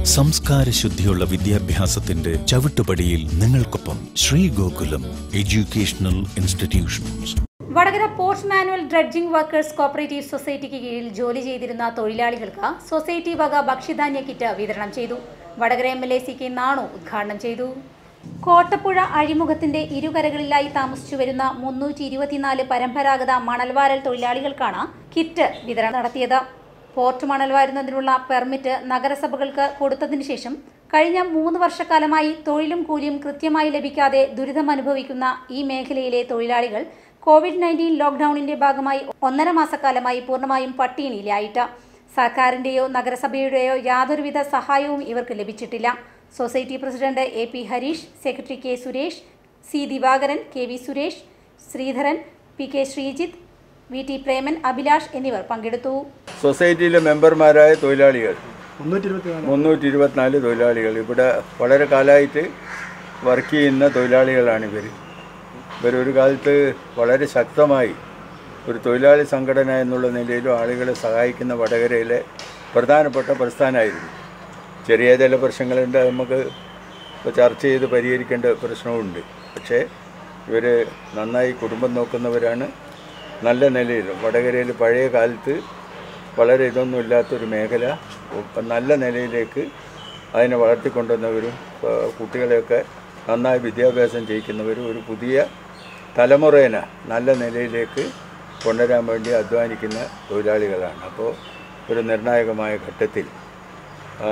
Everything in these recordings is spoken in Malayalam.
സംസ്കാര ശുദ്ധിയുള്ള വിദ്യാഭ്യാസത്തിന്റെ ചവിട്ടുപടിയിൽ നിങ്ങൾക്കൊപ്പം Shri Gokulam educational institutions Vadakara post manual dredging workers cooperative സൊസൈറ്റിക്ക് കീഴിൽ ജോലി ചെയ്തിരുന്ന തൊഴിലാളികൾക്ക് സൊസൈറ്റി വക ഭക്ഷ്യധാന്യ കിറ്റ് വിതരണം ചെയ്തു Vadakara M L A C K Nanu ഉദ്ഘാടനം ചെയ്തു കോട്ടപ്പുഴ അഴിമുഖത്തിന്റെ ഇരുകരകളിലായി താമസിച്ചു വരുന്ന മുന്നൂറ്റി ഇരുപത്തിനാല് പരമ്പരാഗത മണൽവാരൽ തൊഴിലാളികൾക്കാണ് കിറ്റ് വിതരണം നടത്തിയത് പോർട്ട് മണൽ വാരുന്നതിനുള്ള പെർമിറ്റ് നഗരസഭകൾക്ക് കൊടുത്തതിനു ശേഷം കഴിഞ്ഞ മൂന്ന് വർഷക്കാലമായി തൊഴിലും കൂലിയും കൃത്യമായി ലഭിക്കാതെ ദുരിതമനുഭവിക്കുന്ന ഈ മേഖലയിലെ തൊഴിലാളികൾ കോവിഡ് നയൻറ്റീൻ ലോക്ക്ഡൌണിന്റെ ഭാഗമായി ഒന്നര മാസക്കാലമായി പൂർണ്ണമായും പട്ടിണിയിലായിട്ട് സർക്കാരിന്റെയോ നഗരസഭയുടെയോ യാതൊരുവിധ സഹായവും ഇവർക്ക് ലഭിച്ചിട്ടില്ല society president A P Harish secretary K Suresh C Divakaran K V Suresh Sreedharan P K Sreejith V T Preman Abhilash എന്നിവർ പങ്കെടുത്തു സൊസൈറ്റിയിലെ മെമ്പർമാരായ തൊഴിലാളികൾ മുന്നൂറ്റി ഇരുപത്തിനാല് തൊഴിലാളികൾ ഇവിടെ വളരെ കാലമായിട്ട് വർക്ക് ചെയ്യുന്ന തൊഴിലാളികളാണ് ഇവർ ഇവരൊരു കാലത്ത് വളരെ ശക്തമായി ഒരു തൊഴിലാളി സംഘടന എന്നുള്ള നിലയിലും ആളുകളെ സഹായിക്കുന്ന വടകരയിലെ പ്രധാനപ്പെട്ട പ്രസ്ഥാനമായിരുന്നു ചെറിയ ചില പ്രശ്നങ്ങളുണ്ട് അത് നമുക്ക് ഇപ്പോൾ ചർച്ച ചെയ്ത് പരിഹരിക്കേണ്ട പ്രശ്നവുമുണ്ട് പക്ഷേ ഇവർ നന്നായി കുടുംബം നോക്കുന്നവരാണ് നല്ല നിലയിൽ വടകരയിൽ പഴയ കാലത്ത് വളരെ ഇതൊന്നും ഇല്ലാത്തൊരു മേഖല ഇപ്പം നല്ല നിലയിലേക്ക് അതിനെ വളർത്തിക്കൊണ്ടുവന്നവരും ആ, കുട്ടികളെയൊക്കെ നന്നായി വിദ്യാഭ്യാസം ചെയ്യിക്കുന്നവരും ഒരു പുതിയ തലമുറേനെ നല്ല നിലയിലേക്ക് കൊണ്ടുവരാൻ വേണ്ടി അധ്വാനിക്കുന്ന തൊഴിലാളികളാണ് അപ്പോൾ ഒരു നിർണായകമായ ഘട്ടത്തിൽ ആ,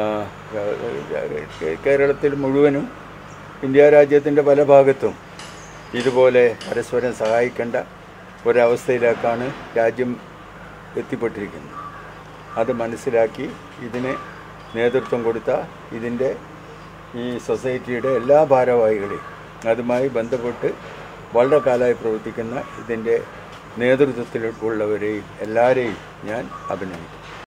കേരളത്തിൽ മുഴുവനും ഇന്ത്യ രാജ്യത്തിൻ്റെ പല ഭാഗത്തും ഇതുപോലെ പരസ്പരം സഹായിക്കേണ്ട ഒരവസ്ഥയിലേക്കാണ് രാജ്യം എത്തിപ്പെട്ടിരിക്കുന്നത് അത് മനസ്സിലാക്കി ഇതിന് നേതൃത്വം കൊടുത്ത ഇതിൻ്റെ ഈ സൊസൈറ്റിയുടെ എല്ലാ ഭാരവാഹികളെയും അതുമായി ബന്ധപ്പെട്ട് വളരെ കാലമായി പ്രവർത്തിക്കുന്ന ഇതിൻ്റെ നേതൃത്വത്തിലുള്ളവരെയും എല്ലാവരെയും ഞാൻ അഭിനന്ദിക്കുന്നു